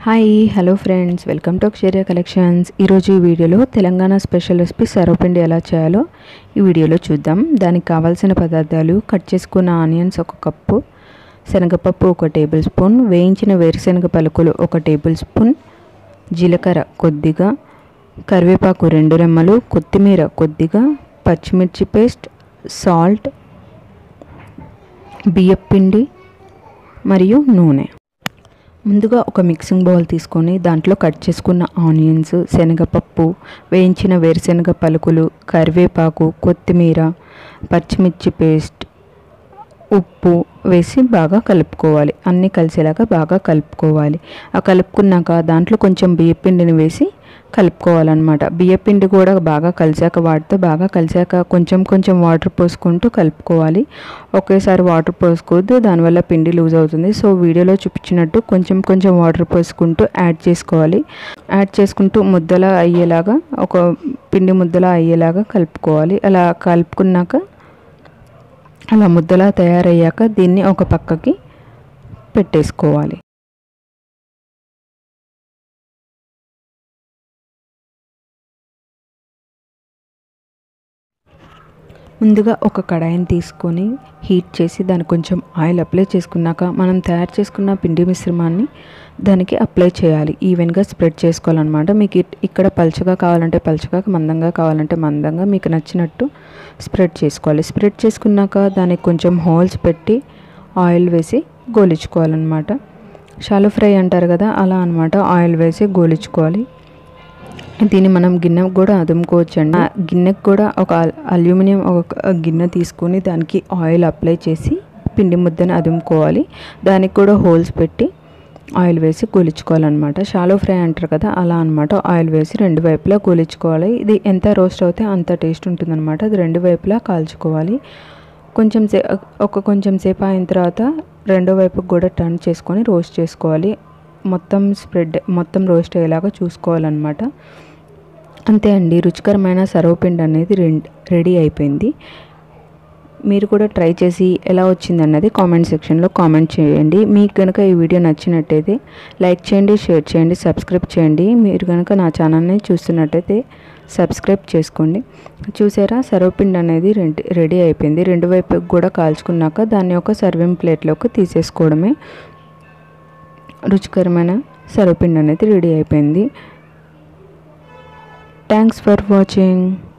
hi hello friends welcome to Aksharya collections ఈరోజు ఈ వీడియోలో తెలంగాణ స్పెషల్ రెసిపీ సర్వపిండి ఎలా చేయాలో ఈ వీడియోలో చూద్దాం దానికి కావాల్సిన పదార్థాలు కట్ చేసుకున్న ఆనియన్స్ ఒక కప్పు శనగపప్పు ఒక టేబుల్ స్పూన్ వేయించిన వేరుశనగ పలుకులు ఒక టేబుల్ స్పూన్ జీలకర్ర కొద్దిగా కరివేపాకు రెండు రెమ్మలు కొత్తిమీర కొద్దిగా పచ్చిమిర్చి పేస్ట్ సాల్ట్ బియ్యపిండి మరియు నూనె ముందుగా ఒక మిక్సింగ్ బౌల్ తీసుకొని దాంట్లో కట్ చేసుకున్న ఆనియన్స్ శనగపప్పు వేయించిన వేరుశనగ పలుకులు కరివేపాకు కొత్తిమీర పచ్చిమిర్చి పేస్ట్ ఉప్పు వేసి బాగా కలుపుకోవాలి అన్నీ కలిసేలాగా బాగా కలుపుకోవాలి ఆ కలుపుకున్నాక దాంట్లో కొంచెం బియ్యపిండిని వేసి కలుపుకోవాలన్నమాట బియ్యపిండి కూడా బాగా కలిసాక వాటితో బాగా కలిసాక కొంచెం కొంచెం వాటర్ పోసుకుంటూ కలుపుకోవాలి ఒకేసారి వాటర్ పోసుకోవద్దు దానివల్ల పిండి లూజ్ అవుతుంది సో వీడియోలో చూపించినట్టు కొంచెం కొంచెం వాటర్ పోసుకుంటూ యాడ్ చేసుకోవాలి యాడ్ చేసుకుంటూ ముద్దలా అయ్యేలాగా ఒక పిండి ముద్దలా అయ్యేలాగా కలుపుకోవాలి అలా కలుపుకున్నాక అలా ముద్దలా తయారయ్యాక దీన్ని ఒక పక్కకి పెట్టేసుకోవాలి ముందుగా ఒక కడాయిని తీసుకొని హీట్ చేసి దానికి కొంచెం ఆయిల్ అప్లై చేసుకున్నాక మనం తయారు చేసుకున్న పిండి మిశ్రమాన్ని దానికి అప్లై చేయాలి ఈవెన్గా స్ప్రెడ్ చేసుకోవాలన్నమాట మీకు ఇక్కడ పలుచగా కావాలంటే పలుచగా మందంగా కావాలంటే మందంగా మీకు నచ్చినట్టు స్ప్రెడ్ చేసుకోవాలి స్ప్రెడ్ చేసుకున్నాక దానికి కొంచెం హోల్స్ పెట్టి ఆయిల్ వేసి గోలించుకోవాలన్నమాట షాలో ఫ్రై అంటారు కదా అలా అనమాట ఆయిల్ వేసి గోలించుకోవాలి దీన్ని మనం గిన్నెకు కూడా అదుముకోవచ్చు అండి గిన్నెకు కూడా ఒక అల్యూమినియం ఒక గిన్నె తీసుకొని దానికి ఆయిల్ అప్లై చేసి పిండి ముద్దను అదుముకోవాలి దానికి కూడా హోల్స్ పెట్టి ఆయిల్ వేసి కూలించుకోవాలన్నమాట షాలో ఫ్రై అంటారు కదా అలా అనమాట ఆయిల్ వేసి రెండు వైపులా కూలించుకోవాలి ఇది ఎంత రోస్ట్ అవుతే అంత టేస్ట్ ఉంటుందన్నమాట అది రెండు వైపులా కాల్చుకోవాలి కొంచెం సే ఒక కొంచెం సేపు అయిన తర్వాత రెండో వైపుకి కూడా టర్న్ చేసుకొని రోస్ట్ చేసుకోవాలి మొత్తం స్ప్రెడ్ మొత్తం రోస్ట్ అయ్యేలాగా చూసుకోవాలన్నమాట అంతే అండి రుచికరమైన సర్వపిండి అనేది రెడీ అయిపోయింది మీరు కూడా ట్రై చేసి ఎలా వచ్చింది అన్నది కామెంట్ సెక్షన్లో కామెంట్ చేయండి మీకు కనుక ఈ వీడియో నచ్చినట్టయితే లైక్ చేయండి షేర్ చేయండి సబ్స్క్రైబ్ చేయండి మీరు కనుక నా ఛానల్ని చూస్తున్నట్టయితే సబ్స్క్రైబ్ చేసుకోండి చూసారా సర్వపిండి అనేది రెడీ అయిపోయింది రెండు వైపు కూడా కాల్చుకున్నాక దాన్ని ఒక సర్వింగ్ ప్లేట్లోకి తీసేసుకోవడమే రుచికరమైన సర్వపిండి అనేది రెడీ అయిపోయింది థ్యాంక్స్ ఫర్ వాచింగ్